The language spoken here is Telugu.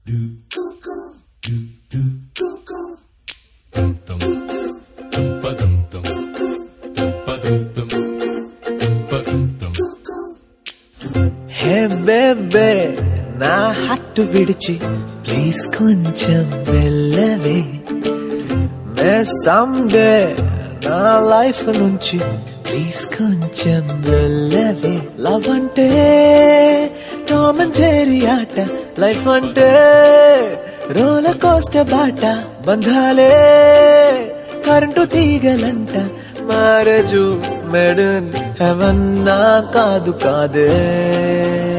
హే బేబే నా హట్టు విడిచి ప్లీజ్ కొంచెం వెళ్ళవే మే సండే నా లైఫ్ నుంచి ప్లీజ్ కొంచెం వెళ్ళవే లవ్ అంటే టామ్ అండ్ జెర్రీ ఆట లైఫ్ అంటే రోలర్ కోస్టర్ బాట బంధాలే కరెంటు తీగలంట మ్యారేజు మెడన్ హెవన్ నా కాదు కాదే